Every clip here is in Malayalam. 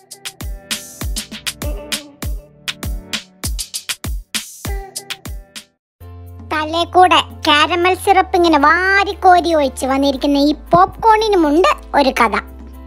തലേ കൂടെ കാരമൽ സിറപ്പ് ഇങ്ങനെ വാരിക്കോരി ഒഴിച്ച് വന്നിരിക്കുന്ന ഈ പോപ്കോണിനുമുണ്ട് ഒരു കഥ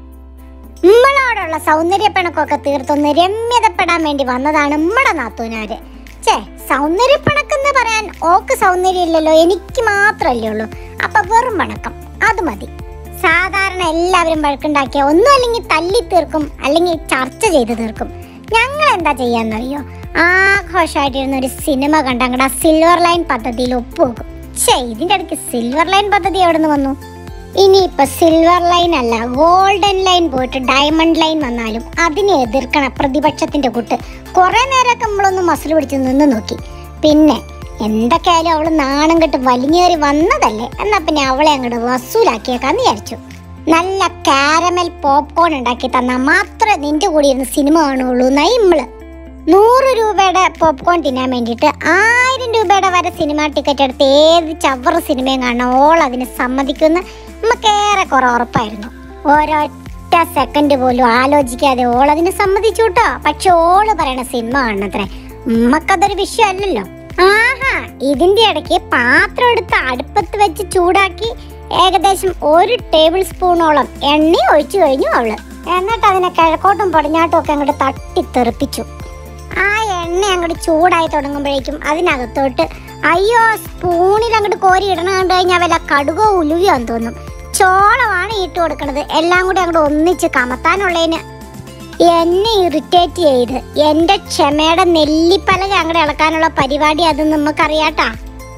നമ്മളോടുള്ള സൗന്ദര്യപ്പിണക്കൊക്കെ തീർത്തൊന്ന് രമ്യതപ്പെടാൻ വേണ്ടി വന്നതാണ് നമ്മടെ നാത്തൂനാര് ചേ സൗന്ദര്യപ്പിണക്കെന്ന് പറയാൻ ഓക്ക് സൗന്ദര്യം ഇല്ലല്ലോ എനിക്ക് മാത്രമല്ലേ ഉള്ളൂ അപ്പൊ വെറും പണക്കം അത് മതി സാധാരണ എല്ലാവരും വഴക്കുണ്ടാക്കിയ ഒന്നും അല്ലെങ്കിൽ തല്ലി തീർക്കും അല്ലെങ്കിൽ ചർച്ച ചെയ്ത് തീർക്കും ഞങ്ങൾ എന്താ ചെയ്യാന്നറിയോ ആഘോഷമായിട്ടിരുന്ന ഒരു സിനിമ കണ്ട് അങ്ങടെ ആ സിൽവർ ലൈൻ പദ്ധതിയിൽ ഒപ്പുവെക്കും ഛേ ഇതിന്റെ ഇടയ്ക്ക് സിൽവർ ലൈൻ പദ്ധതി എവിടെ നിന്ന് വന്നു ഇനിയിപ്പൊ സിൽവർ ലൈൻ അല്ല ഗോൾഡൻ ലൈൻ പോയിട്ട് ഡയമണ്ട് ലൈൻ വന്നാലും അതിനെ എതിർക്കണ പ്രതിപക്ഷത്തിന്റെ കൂട്ട് കുറെ നേരമൊക്കെ നമ്മളൊന്ന് മസിൽ പിടിച്ച് നിന്ന് നോക്കി പിന്നെ എന്തൊക്കെയായാലും അവള് നാണം കെട്ട് വലിഞ്ഞേറി വന്നതല്ലേ എന്നാ പിന്നെ അവളെ അങ്ങോട്ട് വസൂലാക്കിയേക്കാന്ന് വിചാരിച്ചു നല്ല കാരമൽ പോപ്കോൺ ഉണ്ടാക്കി തന്നാൽ മാത്രമേ നിന്റെ കൂടെ ഇരുന്ന് സിനിമ കാണുള്ളൂ എന്നായി ഇമ്മള് നൂറ് രൂപയുടെ പോപ്കോൺ തിന്നാൻ വേണ്ടിയിട്ട് ആയിരം രൂപയുടെ വരെ സിനിമ ടിക്കറ്റ് എടുത്ത് ഏത് ചവറ സിനിമയും കാണാൻ ഓൾ അതിന് സമ്മതിക്കുമെന്ന് നമുക്ക് ഏറെക്കുറെ ഉറപ്പായിരുന്നു ഒരൊറ്റ സെക്കൻഡ് പോലും ആലോചിക്കാതെ ഓൾ അതിന് സമ്മതിച്ചു കേട്ടോ പക്ഷെ ഓള് പറയണ സിനിമ കാണണത്രേ നമ്മക്കതൊരു വിഷയമല്ലല്ലോ ആഹാ ഇതിന്റെ ഇടയ്ക്ക് പാത്രം എടുത്ത് അടുപ്പത്ത് വെച്ച് ചൂടാക്കി ഏകദേശം ഒരു ടേബിൾ സ്പൂണോളം എണ്ണ ഒഴിച്ചു കഴിഞ്ഞു അവള് എന്നിട്ട് അതിനെ കിഴക്കോട്ടും പടിഞ്ഞാട്ടും ഒക്കെ അങ്ങോട്ട് തട്ടി തെറിപ്പിച്ചു ആ എണ്ണ അങ്ങോട്ട് ചൂടായി തുടങ്ങുമ്പോഴേക്കും അതിനകത്തോട്ട് അയ്യോ സ്പൂണിൽ അങ്ങോട്ട് കോരി ഇടണ കണ്ടു കഴിഞ്ഞാൽ വല്ല കടുകോ ഉലുവിയോ എന്ന് തോന്നും ചോളമാണ് ഇട്ട് കൊടുക്കണത് എല്ലാം കൂടി അങ്ങോട്ട് ഒന്നിച്ച് കമത്താനുള്ളതിന് എന്നെ ഇറിറ്റേറ്റ് ചെയ്ത് എന്റെ ക്ഷമയുടെ നെല്ലിപ്പലക അങ്ങോട്ട് ഇളക്കാനുള്ള പരിപാടി അത് നമുക്കറിയാട്ടാ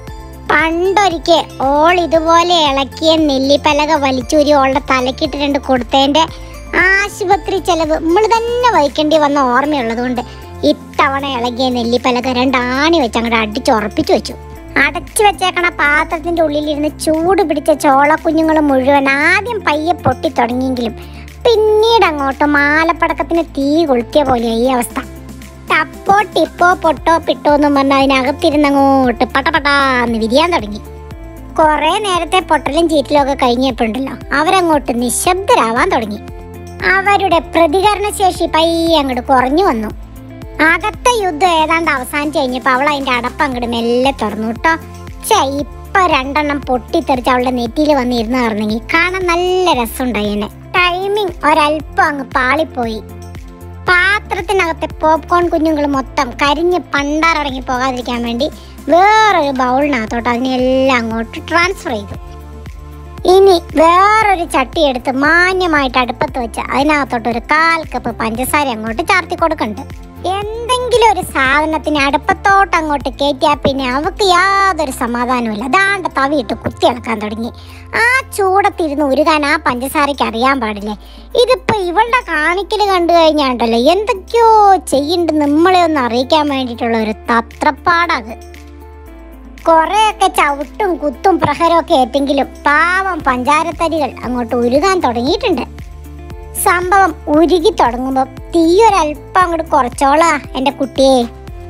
പണ്ടൊരിക്കൽ ഓൾ ഇതുപോലെ ഇളക്കിയ നെല്ലിപ്പലക വലിച്ചൂരി ഓളുടെ തലക്കിട്ട് രണ്ട് കൊടുത്തതിന്റെ ആശുപത്രി ചെലവ് നമ്മൾ തന്നെ വഹിക്കേണ്ടി വന്ന ഓർമ്മയുള്ളതുകൊണ്ട് ഇത്തവണ ഇളകിയ നെല്ലിപ്പലക രണ്ടാണി വെച്ച് അങ്ങോട്ട് അടിച്ചുറപ്പിച്ചു വെച്ചു അടച്ചു വെച്ചേക്കണ പാത്രത്തിന്റെ ഉള്ളിലിരുന്ന് ചൂട് പിടിച്ച ചോളക്കുഞ്ഞുങ്ങൾ മുഴുവൻ ആദ്യം പയ്യെ പൊട്ടി തുടങ്ങിയെങ്കിലും പിന്നീട് അങ്ങോട്ട് മാലപ്പടക്കത്തിന് തീ കൊളുത്തിയ പോലെയായി ഈ അവസ്ഥ ടപ്പോ ടിപ്പോ പൊട്ടോ പിട്ടോ എന്നും പറഞ്ഞ് അതിനകത്തിരുന്ന് അങ്ങോട്ട് പട്ടപട്ടാന്ന് വിരിയാൻ തുടങ്ങി കുറെ നേരത്തെ പൊട്ടലും ചീറ്റലും ഒക്കെ കഴിഞ്ഞപ്പോണ്ടല്ലോ അവരങ്ങോട്ട് നിശബ്ദരാവാൻ തുടങ്ങി അവരുടെ പ്രതികരണ ശേഷി പയ്യെ അങ്ങോട്ട് കുറഞ്ഞു വന്നു അകത്തെ യുദ്ധം ഏതാണ്ട് അവസാനിച്ച് കഴിഞ്ഞപ്പോ അവൾ അതിന്റെ അടപ്പ് അങ്ങോട്ട് മെല്ലെ തുറന്നു കേട്ടോ ചേ ഇപ്പൊ രണ്ടെണ്ണം പൊട്ടിത്തെറിച്ച് അവളുടെ നെറ്റിയിൽ വന്നിരുന്ന് പറഞ്ഞെങ്കിൽ കാണാൻ നല്ല രസമുണ്ടായേനെ ടൈമിങ് ഒരല്പം അങ്ങ് പാളിപ്പോയി പാത്രത്തിനകത്തെ പോപ്കോൺ കുഞ്ഞുങ്ങൾ മൊത്തം കരിഞ്ഞ് പണ്ടാറടങ്ങി പോകാതിരിക്കാൻ വേണ്ടി വേറൊരു ബൗളിനകത്തോട്ട് അതിനെല്ലാം അങ്ങോട്ട് ട്രാൻസ്ഫർ ചെയ്തു ഇനി വേറൊരു ചട്ടി എടുത്ത് മാന്യമായിട്ട് അടുപ്പത്ത് വെച്ച് അതിനകത്തോട്ട് ഒരു കാൽ കപ്പ് പഞ്ചസാര അങ്ങോട്ട് ചാർത്തി കൊടുക്കണ്ട് എന്തെങ്കിലും ഒരു സാധനത്തിന് അടുപ്പത്തോട്ട് അങ്ങോട്ട് കയറ്റിയാൽ പിന്നെ അവക്ക് യാതൊരു സമാധാനവുമില്ല അതാണ്ട് തവിയിട്ട് കുത്തി ഇളക്കാൻ തുടങ്ങി ആ ചൂടത്തിരുന്ന് ഉരുകാൻ ആ പഞ്ചസാരയ്ക്ക് അറിയാൻ പാടില്ലേ ഇതിപ്പോ ഇവളുടെ കാണിക്കൽ കണ്ടു കഴിഞ്ഞാണ്ടല്ലോ എന്തൊക്കെയോ ചെയ്യുന്നുണ്ട് നമ്മളെ ഒന്ന് അറിയിക്കാൻ വേണ്ടിയിട്ടുള്ള ഒരു തത്രപ്പാടാത് കുറെയൊക്കെ ചവിട്ടും കുത്തും പ്രഹരമൊക്കെ ഏറ്റെങ്കിലും പാവം പഞ്ചാരത്തരികൾ അങ്ങോട്ട് ഉരുകാൻ തുടങ്ങിയിട്ടുണ്ട് സംഭവം ഉരുകി തുടങ്ങുമ്പോൾ തീയൊരല്പം അങ്ങോട്ട് കുറച്ചോളാ എൻ്റെ കുട്ടിയെ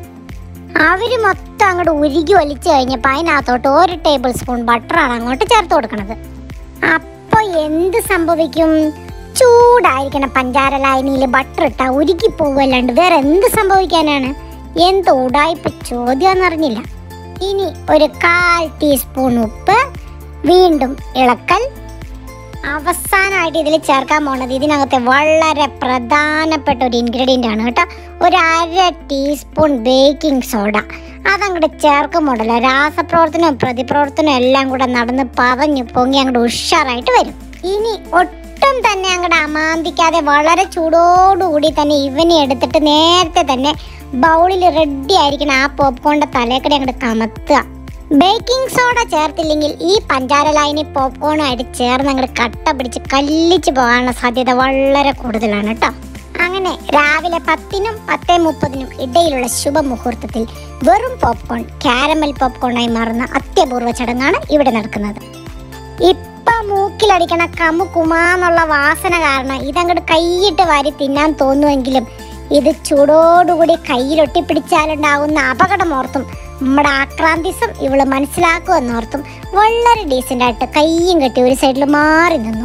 അവര് മൊത്തം അങ്ങോട്ട് ഉരുകി ഒലിച്ചു കഴിഞ്ഞപ്പോൾ അതിനകത്തോട്ട് ഒരു ടേബിൾ സ്പൂൺ ബട്ടറാണ് അങ്ങോട്ട് ചേർത്ത് കൊടുക്കണത് അപ്പോൾ എന്ത് സംഭവിക്കും ചൂടായിരിക്കണ പഞ്ചാര ലായനിയിൽ ബട്ടർ ഇട്ടാ ഉരുകി പോവല്ലാണ്ട് വേറെ എന്ത് സംഭവിക്കാനാണ് എന്ത് ഉടായ്പ ചോദ്യം എന്നറിഞ്ഞില്ല ഇനി ഒരു കാൽ ടീസ്പൂൺ ഉപ്പ് വീണ്ടും ഇളക്കൽ അവസാനമായിട്ട് ഇതിൽ ചേർക്കാൻ പോണത് ഇതിനകത്തെ വളരെ പ്രധാനപ്പെട്ട ഒരു ഇൻഗ്രീഡിയൻ്റ് ആണ് കേട്ടോ ഒരു അര ടീസ്പൂൺ ബേക്കിംഗ് സോഡ അതങ്ങോട്ട് ചേർക്കുമ്പോണ്ടല്ലോ രാസപ്രവർത്തനവും പ്രതിപ്രവർത്തനവും എല്ലാം കൂടെ നടന്ന് പതഞ്ഞു പൊങ്ങി അങ്ങോട്ട് ഉഷാറായിട്ട് വരും ഇനി ഒട്ടും തന്നെ അങ്ങോട്ട് അമാന്തിക്കാതെ വളരെ ചൂടോടുകൂടി തന്നെ ഇവനെ എടുത്തിട്ട് നേരത്തെ തന്നെ ബൗളിൽ റെഡി ആയിരിക്കണം ആ പോപ്കോണിന്റെ തലേക്കടെ അങ്ങോട്ട് കമത്തുക ബേക്കിംഗ് സോഡ ചേർത്തില്ലെങ്കിൽ ഈ പഞ്ചാര ലൈനി പോപ്കോണുമായിട്ട് ചേർന്ന് അങ്ങോട്ട് കട്ട പിടിച്ച് കല്ലിച്ച് പോകാനുള്ള സാധ്യത വളരെ കൂടുതലാണ് കേട്ടോ അങ്ങനെ രാവിലെ പത്തിനും പത്തേ മുപ്പതിനും ഇടയിലുള്ള ശുഭമുഹൂർത്തത്തിൽ വെറും പോപ്കോൺ കാരമൽ പോപ്കോണായി മാറുന്ന അത്യപൂർവ ചടങ്ങാണ് ഇവിടെ നടക്കുന്നത് ഇപ്പൊ മൂക്കിലടിക്കണ കമു കുമാന്നുള്ള വാസന കാരണം ഇതങ്ങോട്ട് കൈയിട്ട് വാരി തിന്നാൻ തോന്നുമെങ്കിലും ഇത് ചൂടോടുകൂടി കയ്യിലൊട്ടിപ്പിടിച്ചാലുണ്ടാകുന്ന അപകടമോർത്തും നമ്മുടെ ആക്രാന്തിസം ഇവള് മനസ്സിലാക്കുമെന്നോർത്തും വളരെ ഡീസൻ്റ് ആയിട്ട് കയ്യും കെട്ടി ഒരു സൈഡിൽ മാറി നിന്നു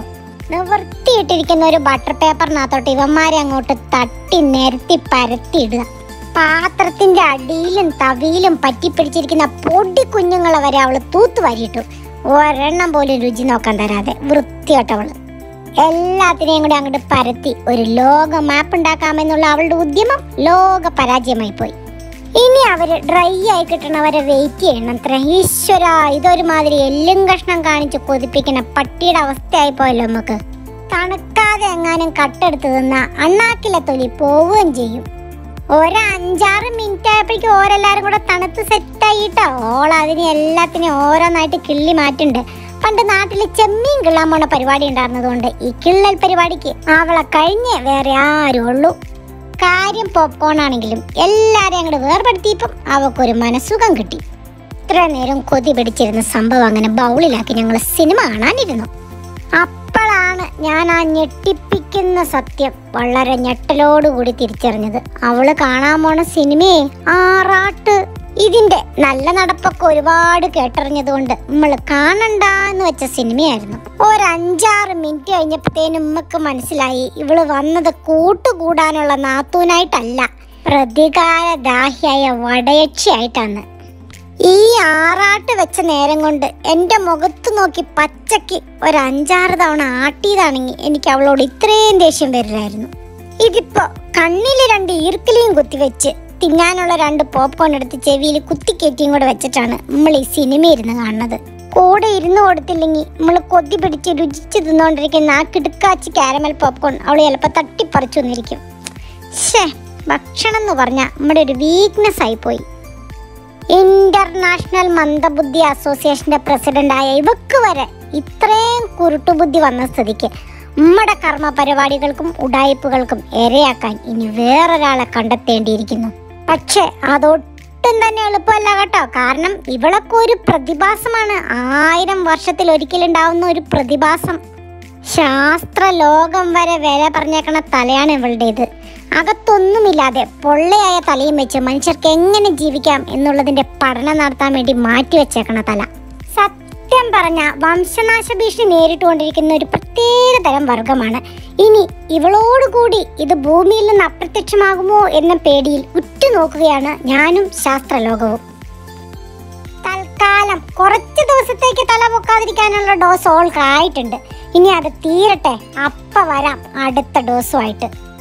നിവർത്തിയിട്ടിരിക്കുന്ന ഒരു ബട്ടർ പേപ്പറിനകത്തോട്ട് ഇവന്മാരെ അങ്ങോട്ട് തട്ടി നിരത്തി പരത്തിയിടുക പാത്രത്തിന്റെ അടിയിലും തവിയിലും പറ്റിപ്പിടിച്ചിരിക്കുന്ന പൊടി കുഞ്ഞുങ്ങളെ വരെ അവള് തൂത്തു വാരിയിട്ടു ഒരെണ്ണം പോലും രുചി നോക്കാൻ തരാതെ വൃത്തിയോട്ടവള് എല്ലാത്തിനെയും കൂടി അങ്ങോട്ട് പരത്തി ഒരു ലോക മാപ്പ് ഉണ്ടാക്കാമെന്നുള്ള അവളുടെ ഉദ്യമം ലോക പരാജയമായി പോയി ഇനി അവര് ഡ്രൈ ആയി കിട്ടണവരെ വെയിറ്റ് ചെയ്യണം അത്ര ഈശ്വര ഇതൊരുമാതിരി എല്ലും കഷ്ണം കാണിച്ച് കൊതിപ്പിക്കുന്ന പട്ടിയുടെ അവസ്ഥയായി പോയല്ലോ നമുക്ക് തണുക്കാതെ എങ്ങാനും കട്ടെടുത്ത് തിന്ന അണ്ണാക്കിലെ തൊലി പോവുകയും ചെയ്യും ഒരു അഞ്ചാറ് മിനിറ്റ് ആയപ്പോഴേക്കും ഓരെല്ലാരും കൂടെ തണുത്ത് സെറ്റായിട്ടോ ഓൾ അതിനെ എല്ലാത്തിനെയും ഓരോന്നായിട്ട് കിള്ളി മാറ്റുണ്ട് പണ്ട് നാട്ടിൽ ചെമ്മീൻ കിള്ളാൻ പോണ പരിപാടി ഉണ്ടായിരുന്നതുകൊണ്ട് ഈ കിള്ളൽ പരിപാടിക്ക് അവളെ കഴിഞ്ഞേ വേറെ ആരും ഉള്ളൂ കാര്യം പോപ്കോൺ ആണെങ്കിലും എല്ലാരെയും അങ്ങോട്ട് വേർപെടുത്തിയപ്പം അവക്കൊരു മനസ്സുഖം കിട്ടി ഇത്ര നേരം കൊതി പിടിച്ചിരുന്ന സംഭവം അങ്ങനെ ബൗളിലാക്കി ഞങ്ങൾ സിനിമ കാണാനിരുന്നു അപ്പോഴാണ് ഞാൻ ആ ഞെട്ടിപ്പിക്കുന്ന സത്യം വളരെ ഞെട്ടലോടുകൂടി തിരിച്ചറിഞ്ഞത് അവള് കാണാൻ പോണ സിനിമയെ ആറാട്ട് ഇതിന്റെ നല്ല നടപ്പൊക്കെ ഒരുപാട് കേട്ടറിഞ്ഞതുകൊണ്ട് നമ്മൾ കാണണ്ട എന്ന് വെച്ച സിനിമയായിരുന്നു ഒരഞ്ചാറ് മിനിറ്റ് കഴിഞ്ഞപ്പോഴത്തേനും ഉമ്മക്ക് മനസ്സിലായി ഇവള് വന്നത് കൂട്ടുകൂടാനുള്ള നാത്തൂനായിട്ടല്ല പ്രതികാര ദാഹിയായ വടയക്ഷിയായിട്ടാണ് ഈ ആറാട്ട് വെച്ച നേരം കൊണ്ട് എൻ്റെ മുഖത്ത് നോക്കി പച്ചയ്ക്ക് ഒരു അഞ്ചാറ് തവണ ആട്ടിയതാണെങ്കിൽ എനിക്ക് അവളോട് ഇത്രയും ദേഷ്യം വരില്ലായിരുന്നു ഇതിപ്പോ കണ്ണിൽ രണ്ട് ഈർക്കിലിയും കുത്തിവെച്ച് തിന്നാനുള്ള രണ്ട് പോപ്കോൺ എടുത്ത് ചെവിയിൽ കുത്തിക്കയറ്റിയും കൂടെ വെച്ചിട്ടാണ് നമ്മൾ ഈ സിനിമ ഇരുന്ന് കാണുന്നത് കൂടെ ഇരുന്ന് കൊടുത്തില്ലെങ്കിൽ നമ്മൾ കൊതി പിടിച്ച് രുചിച്ച് തിന്നുകൊണ്ടിരിക്കുന്ന ആ കിടുക്കാച്ചി കാരമൽ പോപ്കോൺ അവൾ ചിലപ്പോൾ തട്ടിപ്പറിച്ചു വന്നിരിക്കും ഷേ ഭക്ഷണം എന്ന് പറഞ്ഞാൽ നമ്മുടെ ഒരു വീക്ക്നെസ് ആയിപ്പോയി ഇന്റർനാഷണൽ മന്ദബുദ്ധി അസോസിയേഷന്റെ പ്രസിഡന്റായ ഇവക്ക് വരെ ഇത്രയും കുരുട്ടുബുദ്ധി വന്ന സ്ഥിതിക്ക് നമ്മുടെ കർമ്മ പരിപാടികൾക്കും ഉടായിപ്പുകൾക്കും ഇരയാക്കാൻ ഇനി വേറൊരാളെ കണ്ടെത്തേണ്ടിയിരിക്കുന്നു പക്ഷേ അതൊട്ടും തന്നെ എളുപ്പമല്ല കേട്ടോ കാരണം ഇവളൊക്കെ ഒരു പ്രതിഭാസമാണ് ആയിരം വർഷത്തിൽ ഒരിക്കലുണ്ടാവുന്ന ഒരു പ്രതിഭാസം ശാസ്ത്ര ലോകം വരെ വില പറഞ്ഞേക്കണ തലയാണ് ഇവളുടേത് അകത്തൊന്നുമില്ലാതെ പൊള്ളയായ തലയും വെച്ച് മനുഷ്യർക്ക് എങ്ങനെ ജീവിക്കാം എന്നുള്ളതിന്റെ പഠനം നടത്താൻ വേണ്ടി മാറ്റി വെച്ചേക്കണ തല സത്യം പറഞ്ഞ വംശനാശ ഭീഷണി നേരിട്ടുകൊണ്ടിരിക്കുന്ന ഒരു പ്രത്യേക തരം വർഗമാണ് ഇനി ഇവളോടുകൂടി ഇത് ഭൂമിയിൽ നിന്ന് അപ്രത്യക്ഷമാകുമോ എന്ന പേടിയിൽ ഉറ്റുനോക്കുകയാണ് ഞാനും ശാസ്ത്രലോകവും തൽക്കാലം കുറച്ച് ദിവസത്തേക്ക് തല പൊക്കാതിരിക്കാനുള്ള ഡോസ് ഓൾക്ക് ആയിട്ടുണ്ട് ഇനി അത് തീരട്ടെ അപ്പ വരാം അടുത്ത ഡോസുമായിട്ട്